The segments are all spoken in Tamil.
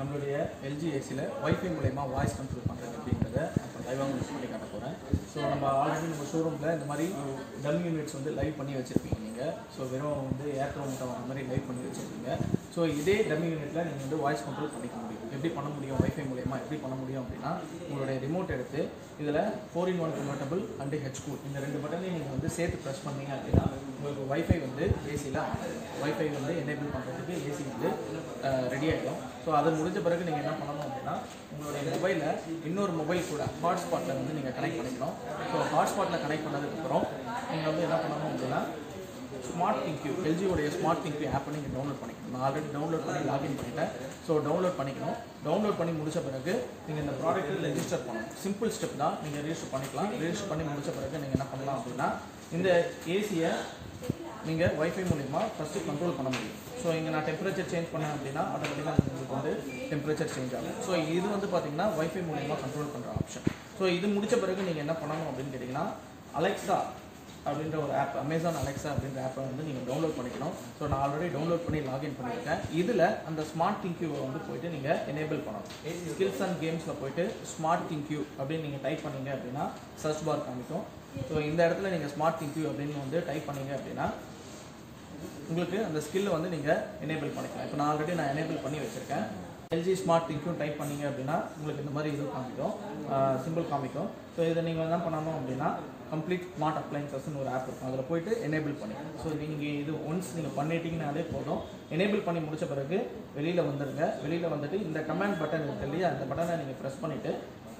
நம்மளுடைய எல்ஜி ஏசியில் ஒய்ஃபை மூலயமா வாய்ஸ் கண்ட்ரோல் பண்ணுறது அப்படின்றத இப்போ லைவாக யூஸ் பண்ணி காட்ட போகிறேன் ஸோ நம்ம ஆல்ரெடி நம்ம ஷோரூமில் இந்த மாதிரி டம்மி யூனிட்ஸ் வந்து லைவ் பண்ணி வச்சுருப்பீங்க நீங்கள் ஸோ வெறும் வந்து ஏர்ட்ரோ மட்டும் அந்த மாதிரி லைவ் பண்ணி வச்சுருப்பீங்க ஸோ இதே டம்மி யூனிட்டில் நீங்கள் வந்து வாய்ஸ் கண்ட்ரோல் பண்ணிக்க முடியும் எப்படி பண்ண முடியும் ஒய்ஃபை மூலயமா எப்படி பண்ண முடியும் அப்படின்னா உங்களுடைய ரிமோட் எடுத்து இதில் four in one convertible and H cool இந்த ரெண்டு பட்டனையும் நீங்கள் வந்து சேர்த்து ப்ரெஸ் பண்ணீங்க அப்படின்னா உங்களுக்கு வைஃபை வந்து ஏசியில் வைஃபை வந்து எனேபிள் பண்ணுறதுக்கு ஏசி வந்து ரெடி ஆகிடும் ஸோ அது முடிஞ்ச பிறகு நீங்கள் என்ன பண்ணணும் அப்படின்னா உங்களுடைய மொபைலில் இன்னொரு மொபைல் கூட ஹாட்ஸ்பாட்டில் வந்து நீங்கள் கனெக்ட் பண்ணிக்கணும் ஸோ ஹாட்ஸ்பாட்டில் கனெக்ட் பண்ணதுக்கப்புறம் நீங்கள் வந்து என்ன பண்ணணும் அப்படின்னா ஸ்மார்ட் திங்க்யூ எல்ஜியோடைய ஸ்மார்ட் திங்க்யூ ஆப்பை நீங்கள் டவுன்லோட் பண்ணிக்கணும் நான் ஆல்ரெடி டவுன்லோட் பண்ணி லாகின் பண்ணிட்டேன் ஸோ டவுன்லோட் பண்ணிக்கணும் டவுன்லோட் பண்ணி முடிச்ச பிறகு நீங்கள் இந்த ப்ராடக்ட்டை ரெஜிஸ்டர் பண்ணணும் சிம்பிள் ஸ்டெப் தான் நீங்கள் ரெஜிஸ்டர் பண்ணிக்கலாம் ரெஜிஸ்டர் பண்ணி முடிச்ச பிறகு நீங்கள் என்ன பண்ணலாம் அப்படின்னா இந்த ஏசியை நீங்கள் வைஃபை மூலிமா ஃபஸ்ட்டு கண்ட்ரோல் பண்ண முடியும் ஸோ இங்கே நான் டெம்பரேச்சர் சேஞ்ச் பண்ணேன் அப்படின்னா ஆட்டோமேட்டிக்காக உங்களுக்கு வந்து டெம்பரேச்சர் சேஞ்ச் ஆகும் ஸோ இது வந்து பார்த்தீங்கன்னா வைஃபை மூலிமா கண்ட்ரோல் பண்ணுற ஆப்ஷன் ஸோ இது முடிச்ச பிறகு நீங்கள் என்ன பண்ணணும் அப்படின்னு கேட்டிங்கன்னா அலெக்ஸா அப்படின்ற ஒரு ஆப் அமேசான் அலெக்ஸா அப்படின்ற ஆப்பை வந்து நீங்கள் டவுன்லோட் பண்ணிக்கணும் ஸோ நான் ஆல்ரெடி டவுன்லோட் பண்ணி லாகின் பண்ணியிருக்கேன் இதில் அந்த ஸ்மார்ட் திங்க்யூவை வந்து போயிட்டு நீங்கள் எனேபிள் பண்ணணும் ஸ்கில்ஸ் அண்ட் கேம்ஸில் போயிட்டு ஸ்மார்ட் திங்க்யூ அப்படின்னு நீங்கள் டைப் பண்ணீங்க அப்படின்னா சர்ச் பார் காமிக்கும் ஸோ இந்த இடத்துல நீங்கள் ஸ்மார்ட் திங்க்யூ அப்படின்னு வந்து டைப் பண்ணீங்க அப்படின்னா உங்களுக்கு அந்த ஸ்கில்லை வந்து நீங்கள் எனேபிள் பண்ணிக்கலாம் இப்போ நான் ஆல்ரெடி நான் எனேபிள் பண்ணி வச்சுருக்கேன் எல்ஜி ஸ்மார்ட் திங்க்கும் டைப் பண்ணீங்க அப்படின்னா உங்களுக்கு இந்த மாதிரி இது காமிக்கும் சிம்பிள் காமிக்கும் ஸோ இதை நீங்கள் என்ன பண்ணணும் அப்படின்னா கம்ப்ளீட் ஸ்மார்ட் அப்ளைன்சஸ்னு ஒரு ஆப் இருக்கும் அதில் போயிட்டு எனேபிள் பண்ணிக்கணும் ஸோ நீங்கள் இது ஒன்ஸ் நீங்கள் பண்ணிட்டீங்கனாலே போதும் எனேபிள் பண்ணி முடிச்ச பிறகு வெளியில் வந்துடுங்க வெளியில் வந்துட்டு இந்த கமாண்ட் பட்டன் இருக்கு இல்லையா அந்த பட்டனை நீங்கள் ப்ரெஸ் பண்ணிவிட்டு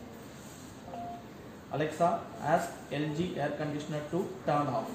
Alexa ask LG air conditioner to turn off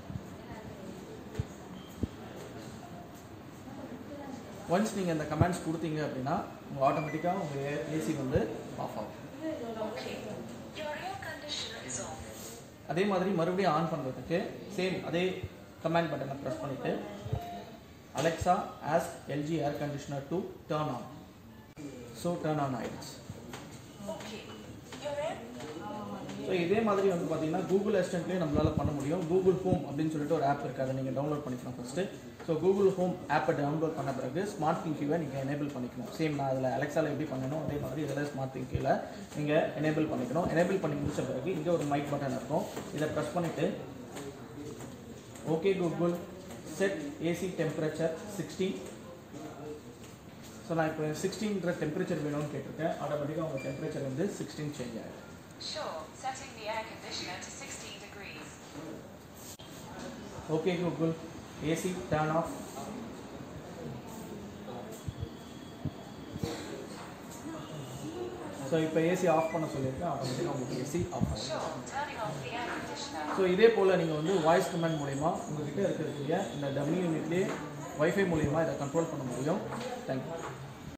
once நீங்கள் இந்த கமெண்ட்ஸ் கொடுத்தீங்க அப்படின்னா உங்கள் ஆட்டோமேட்டிக்காக உங்கள் ஏசி வந்து ஆஃப் ஆகும் Okay. Your air conditioner is off. அதே மாதிரி மறுபடியும் ஆன் பண்ணுறதுக்கு சேம் அதே கமெண்ட் பட்டனை ப்ரெஸ் பண்ணிவிட்டு Alexa ask LG air conditioner to turn on so turn on ஆயிடுச்சு Okay. Your air. ஸோ இதே மாதிரி வந்து பார்த்தீங்கன்னா கூகுள் அசிஸ்டன்ட்லேயே நம்மளால் பண்ண முடியும் கூகுள் ஹோம் அப்படின்னு சொல்லிட்டு ஒரு ஆப் இருக்குது அதை நீங்கள் டவுன்லோட் பண்ணிக்கலாம் ஃபஸ்ட்டு ஸோ கூகுள் ஹோம் ஆப்பை டவுன்லோட் பண்ண பிறகு ஸ்மார்ட் திங்கியூவை நீங்கள் எனேபிள் பண்ணிக்கணும் சேம் நான் அதில் அலெக்ஸாவில் எப்படி பண்ணணும் அதே மாதிரி இதில் ஸ்மார்ட் திங்கியில் நீங்கள் எனேபிள் பண்ணிக்கணும் எனேபிள் பண்ணி முடிச்ச பிறகு இங்கே ஒரு மைக் பட்டன் இருக்கும் இதை ப்ரெஸ் பண்ணிவிட்டு okay Google set AC temperature sixteen so நான் இப்போ சிக்ஸ்டீன்ற டெம்பரேச்சர் வேணும்னு கேட்டிருக்கேன் ஆட்டோமேட்டிக்காக உங்கள் டெம்பரேச்சர் வந்து சிக்ஸ்டீன் சேஞ்ச் ஆகிடும் Sure. Setting the air conditioner to 16 degrees. Okay Google AC turn off so இப்போ ஏசி ஆஃப் பண்ண சொல்லியிருக்கேன் ஆட்டோமேட்டிக்காக உங்களுக்கு ஏசி ஆஃப் ஆகும் Sure. Turning off the air conditioner. So இதே போல் நீங்கள் வந்து வாய்ஸ் கமெண்ட் மூலிமா உங்ககிட்ட இருக்கக்கூடிய இந்த டம்மி யூனிட்லேயே வைஃபை மூலிமா இதை கண்ட்ரோல் பண்ண முடியும் தேங்க்யூ